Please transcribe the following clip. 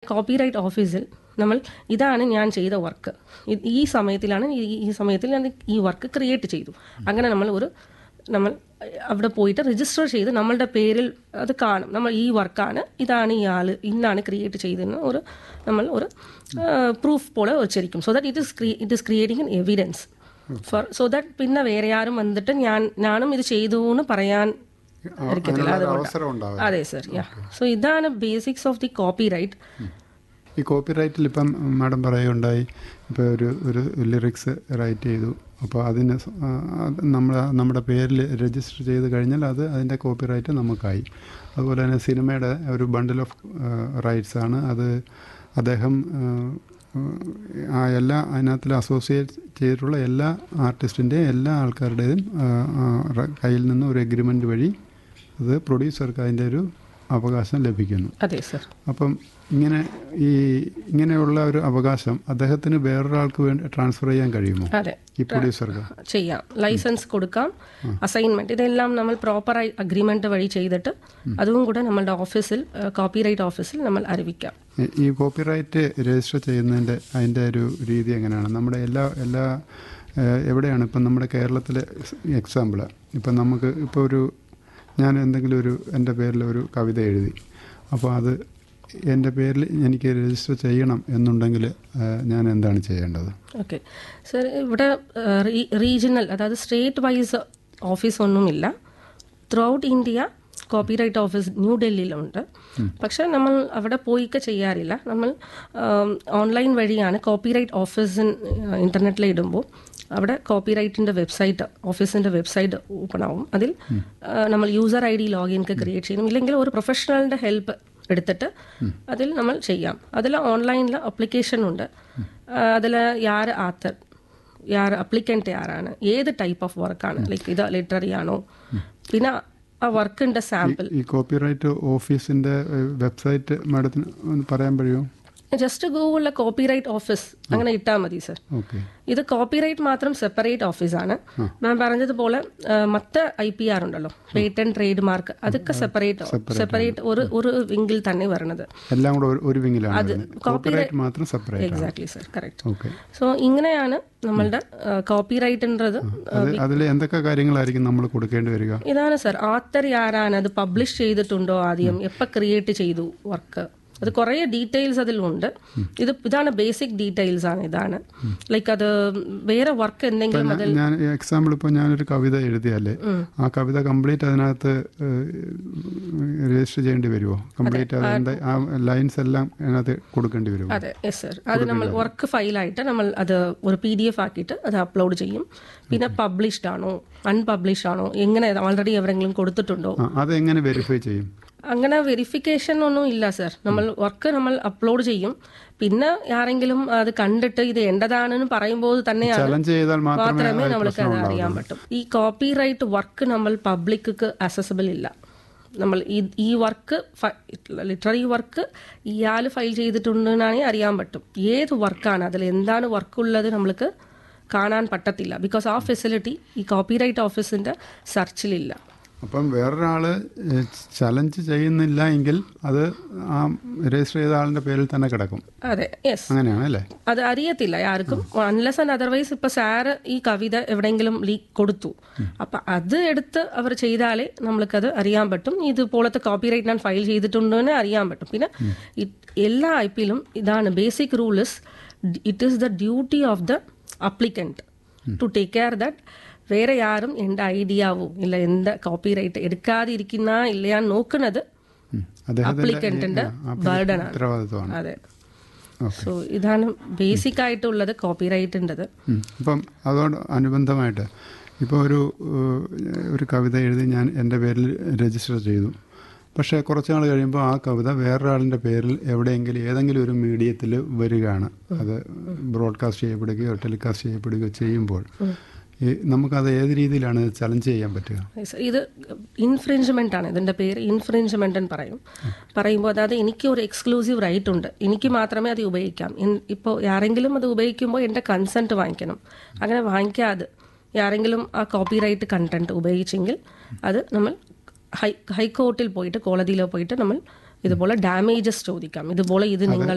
Copyright ഓഫീസിൽ നമ്മൾ ഇതാണ് ഞാൻ ചെയ്ത വർക്ക് ഈ സമയത്തിലാണ് ഈ- ഈ സമയത്തിൽ ഞാൻ ഈ വർക്ക് ക്രിയേറ്റ് ചെയ്തു അങ്ങനെ നമ്മൾ ഒരു നമ്മൾ അവിടെ പോയിട്ട് രജിസ്റ്റർ ചെയ്ത് നമ്മളുടെ പേരിൽ അത് കാണും നമ്മൾ ഈ വർക്കാണ് ഇതാണ് ഈ ആള് ഇന്നാണ് ക്രിയേറ്റ് ചെയ്തതെന്ന് ഒരു നമ്മൾ ഒരു പ്രൂഫ് പോലെ വെച്ചിരിക്കും so that it is it is creating an evidence for so that പിന്നെ വേറെ ആരും വന്നിട്ട് ഞാൻ ഞാനും ഇത് ചെയ്തു എന്ന് പറയാൻ ഇരിക്കത്തില്ല അതിനുള്ള ഒരു അതുകൊണ്ട് അവസരം ഉണ്ടാവും അതെ സർ യാ സോ ഇതാണ് basics of the copyright ഈ കോപ്പി റൈറ്റിൽ ഇപ്പം മാഡം പറയുകയുണ്ടായി ഇപ്പോൾ ഒരു ഒരു ലിറിക്സ് റൈറ്റ് ചെയ്തു അപ്പോൾ അതിന് സ- ആ, അത് നമ്മൾ നമ്മുടെ പേരിൽ രജിസ്റ്റർ ചെയ്ത് കഴിഞ്ഞാൽ അത് അതിൻ്റെ കോപ്പി റൈറ്റ് നമുക്കായി അതുപോലെ തന്നെ സിനിമയുടെ ഒരു ബണ്ടിൽ ഓഫ് റൈറ്റ്സ് ആണ് അത് അദ്ദേഹം ആ, ആ എല്ലാ അതിനകത്തിൽ അസോസിയേറ്റ് ചെയ്തിട്ടുള്ള എല്ലാ ആർട്ടിസ്റ്റിൻ്റെയും എല്ലാ ആൾക്കാരുടേതും ആ, ആ, റ- കയ്യിൽ നിന്ന് ഒരു എഗ്രിമെൻ്റ് വഴി അത് പ്രൊഡ്യൂസർക്ക് അതിൻ്റെ ഒരു അവകാശം ലഭിക്കുന്നു അതെ സർ അപ്പം ഇങ്ങനെ ഈ ഇങ്ങനെയുള്ള ഒരു അവകാശം അദ്ദേഹത്തിന് വേറൊരാൾക്ക് വേണ്ടി ട്രാൻസ്ഫർ ചെയ്യാൻ കഴിയുമോ അതെ ഈ പ്രൊഡ്യൂസർക്ക് ചെയ്യാം ലൈസൻസ് കൊടുക്കാം അസൈൻമെന്റ് ഇതെല്ലാം നമ്മൾ പ്രോപ്പറായി അഗ്രിമെന്റ് വഴി ചെയ്തിട്ട് അതും കൂടെ നമ്മളുടെ ഓഫീസിൽ കോപ്പിറൈറ്റ് ഓഫീസിൽ നമ്മൾ അറിയിക്കാം ഈ- ഈ കോപ്പിറൈറ്റ് രജിസ്റ്റർ ചെയ്യുന്നതിൻ്റെ അതിൻ്റെ ഒരു രീതി എങ്ങനെയാണ് നമ്മുടെ എല്ലാ എല്ലാ ഏഹ്, എവിടെയാണ് ഇപ്പം നമ്മുടെ കേരളത്തിലെ എക്സാമ്പിൾ ഇപ്പം നമുക്ക് ഇപ്പോൾ ഒരു ഞാൻ എന്തെങ്കിലും ഒരു എൻ്റെ പേരിൽ ഒരു കവിത എഴുതി അപ്പോൾ അത് എൻ്റെ പേരിൽ എനിക്ക് രജിസ്റ്റർ ചെയ്യണം എന്നുണ്ടെങ്കിൽ ഏഹ്, ഞാൻ എന്താണ് ചെയ്യേണ്ടത് ഓക്കെ സർ ഇവിടെ റീജിയണൽ അതായത് സ്റ്റേറ്റ് വൈസ് ഓഫീസ് ഒന്നുമില്ല throughout India copyright office New ഡൽഹിയിലുണ്ട് പക്ഷെ നമ്മൾ അവിടെ പോയിക്കെ ചെയ്യാറില്ല നമ്മൾ ഓൺലൈൻ വഴിയാണ് കോപ്പിറൈറ്റ് ഓഫീസ് ഇൻ്റർനെറ്റിൽ ഇടുമ്പോൾ അവിടെ കോപ്പിറൈറ്റിൻ്റെ വെബ്സൈറ്റ് ഓഫീസിൻ്റെ വെബ്സൈറ്റ് ഓപ്പൺ ആവും അതിൽ ആ, നമ്മൾ user I D login create ചെയ്യണം ഇല്ലെങ്കിൽ ഒരു പ്രൊഫഷണലിൻ്റെ ഹെൽപ്പ് എടുത്തിട്ട് അതിൽ നമ്മൾ ചെയ്യാം അതിൽ ഓൺലൈനിൽ അപ്ലിക്കേഷൻ ഉണ്ട് അതിൽ യാർ ആത്തർ യാർ അപ്ലിക്കൻ്റ് ആരാണ് ഏത് ടൈപ്പ് ഓഫ് വർക്കാണ് ലൈക്ക് ഇത് ലിറ്റററി ആണോ പിന്നെ ആ വർക്കിൻ്റെ സാമ്പിൾ ഈ കോപ്പിറൈറ്റ് ഓഫീസിൻ്റെ വെബ്സൈറ്റ് മാഡത്തിന് ഒന്ന് പറയാൻ കഴിയുമോ ജസ്റ്റ് ഗൂഗിളിലെ കോപ്പിറൈറ്റ് ഓഫീസ് അങ്ങനെ ഇട്ടാൽ മതി സർ ഓക്കെ ഇത് കോപ്പിറൈറ്റ് മാത്രം സെപ്പറേറ്റ് ഓഫീസാണ് ഞാൻ പറഞ്ഞതുപോലെ ആ, മറ്റ് ഐ പി ആർ ഉണ്ടല്ലോ പേറ്റന്റ് ട്രേഡ് മാർക്ക് അതൊക്കെ സെപ്പറേറ്റ് സെപ്പറേറ്റ് ഒരു ഒരു വിങ്കിൽ തന്നെ വരണത് എല്ലാം കൂടെ ഒരു- ഒരു വിങ്ങിലാണ് കോപ്പിറൈറ്റ് മാത്രം സെപ്പറേറ്റ് ആണ് exactly sir correct okay so ഇങ്ങനെയാണ് നമ്മളുടെ കോപ്പിറൈറ്റിൻ്റെത് അത് അതിൽ എന്തൊക്കെ കാര്യങ്ങളായിരിക്കും നമ്മൾ കൊടുക്കേണ്ടി വരിക ഇതാണ് സർ ആത്തർ ആരാണ് അത് പബ്ലിഷ് ചെയ്തിട്ടുണ്ടോ ആദ്യം എപ്പോൾ ക്രിയേറ്റ് ചെയ്തു വർക്ക് അത് കുറേ ഡീറ്റെയിൽസ് അതിലുണ്ട് ഇത് ഇതാണ് ബേസിക് ഡീറ്റെയിൽസ് ആണ് ഇതാണ് ലൈക്ക് അത് വേറെ വർക്ക് എന്തെങ്കിലും അതിൽ ഞാൻ എക്സാമ്പിൾ ഇപ്പോൾ ഞാനൊരു കവിത എഴുതിയാലേ ആ കവിത കംപ്ലീറ്റ് അതിനകത്ത് രജിസ്റ്റർ ചെയ്യേണ്ടി വരുമോ കംപ്ലീറ്റ് അതിൻ്റെ ആ ലൈൻസ് എല്ലാം അതിനകത്ത് കൊടുക്കേണ്ടി വരുമോ അതെ യെസ് സർ അത് നമ്മൾ വർക്ക് ഫയലായിട്ട് നമ്മൾ അത് ഒരു പി ഡി എഫ് ആക്കിയിട്ട് അത് അപ്ലോഡ് ചെയ്യും പിന്നെ പബ്ലിഷ്ഡ് ആണോ അൺപബ്ലിഷ്ഡ് ആണോ എങ്ങനെ ഓൾറെഡി എവിടെയെങ്കിലും കൊടുത്തിട്ടുണ്ടോ ആ അതെങ്ങനെ വെരിഫൈ ചെയ്യും അങ്ങനെ വെരിഫിക്കേഷൻ ഒന്നും ഇല്ല സർ നമ്മൾ വർക്ക് നമ്മൾ അപ്ലോഡ് ചെയ്യും പിന്നെ ആരെങ്കിലും അത് കണ്ടിട്ട് ഇത് എന്റേതാണെന്ന് പറയുമ്പോൾ തന്നെയാണ് ചലഞ്ച് ചെയ്താൽ മാത്രമേ മാത്രമേ അത് നമ്മൾക്ക് അത് അറിയാൻ പറ്റും ഈ കോപ്പി റൈറ്റ് വർക്ക് നമ്മൾ പബ്ലിക്ക് അസസിബിൾ ഇല്ല നമ്മൾ ഈ ഈ വർക്ക് ലിറ്റററി വർക്ക് ഇയാൾ ഫയൽ ചെയ്തിട്ടുണ്ടെന്നാണെങ്കിൽ അറിയാൻ പറ്റും ഏത് വർക്കാണ് അതിൽ എന്താണ് വർക്കുള്ളത് നമ്മൾക്ക് കാണാൻ പറ്റത്തില്ല ബിക്കോസ് ആ ഫെസിലിറ്റി ഈ കോപ്പിറൈറ്റ് ഓഫീസിന്റെ സെർച്ചിലില്ല അപ്പം വേറൊരാൾ ചലഞ്ച് ചെയ്യുന്നില്ല എങ്കിൽ അത് ആ രജിസ്റ്റർ ചെയ്ത ആളിൻ്റെ പേരിൽ തന്നെ കിടക്കും അതെ യെസ് അങ്ങനെയാണ് അല്ലേ അത് അറിയത്തില്ല ആർക്കും അൺലെസ് ആൻഡ് അതർവൈസ് ഇപ്പൊ സാറ് ഈ കവിത എവിടെയെങ്കിലും ലീക്ക് കൊടുത്തു അപ്പൊ അത് എടുത്ത് അവർ ചെയ്താലേ നമ്മൾക്കത് അറിയാൻ പറ്റും ഇതുപോലത്തെ കോപ്പിറൈറ്റ് ഞാൻ ഫയൽ ചെയ്തിട്ടുണ്ടെന്ന് അറിയാൻ പറ്റും പിന്നെ ഇത് എല്ലാ ഐ പിയിലും ഇതാണ് basic rule is it is the duty of the applicant to take care that വേറെ യാരും എൻ്റെ ഐഡിയാവോ ഇല്ല എൻ്റെ കോപ്പിറൈറ്റ് എടുക്കാതിരിക്കുന്ന ഇല്ലയാന്ന് നോക്കുന്നത് ഉം. അദ്ദേഹത്തിന്റെ അപ്ലിക്കന്റിന്റെ ആ, ബർഡൻ ആണ് ഉത്തരവാദിത്വമാണ് അതെ സോ ഇതാണ് ബേസിക് ആയിട്ടുള്ളത് കോപ്പിറൈറ്റിൻ്റെത് ഉം. അപ്പം അതോട് അനുബന്ധമായിട്ട് ഇപ്പോൾ ഒരു ഏഹ്, ഒരു കവിത എഴുതി ഞാൻ എൻ്റെ പേരിൽ രജിസ്റ്റർ ചെയ്തു പക്ഷേ കുറച്ച് നാൾ കഴിയുമ്പോൾ ആ കവിത വേറൊരാളിൻ്റെ പേരിൽ എവിടെയെങ്കിലും ഏതെങ്കിലും ഒരു മീഡിയത്തിൽ വരികയാണ് അത് ബ്രോഡ്കാസ്റ്റ് ചെയ്യപ്പെടുകയോ ടെലികാസ്റ്റ് ചെയ്യപ്പെടുകയോ ചെയ്യുമ്പോൾ ഈ നമുക്കത് ഏത് രീതിയിലാണ് ചലഞ്ച് ചെയ്യാൻ പറ്റുക Yes, ഇത് ഇൻഫ്രിഞ്ച്മെന്റ് ആണ് ഇതിന്റെ പേര് ഇൻഫ്രിഞ്ച്മെന്റ് എന്ന് പറയും പറയുമ്പോൾ അതായത് എനിക്ക് ഒരു എക്സ്ക്ലൂസീവ് റൈറ്റ് ഉണ്ട് എനിക്ക് മാത്രമേ അത് ഉപയോഗിക്കാം ഇപ്പോൾ ആരെങ്കിലും അത് ഉപയോഗിക്കുമ്പോൾ എൻ്റെ കൺസെൻറ്റ് വാങ്ങിക്കണം അങ്ങനെ വാങ്ങിക്കാതെ ആരെങ്കിലും ആ കോപ്പിറൈറ്റ് കണ്ടന്റ് ഉപയോഗിച്ചെങ്കിൽ അത് നമ്മൾ ഹൈ ഹൈക്കോർട്ടിൽ പോയിട്ട് കോടതിയിൽ പോയിട്ട് നമ്മൾ ഇതുപോലെ ഡാമേജസ് ചോദിക്കാം ഇതുപോലെ ഇത് നിങ്ങൾ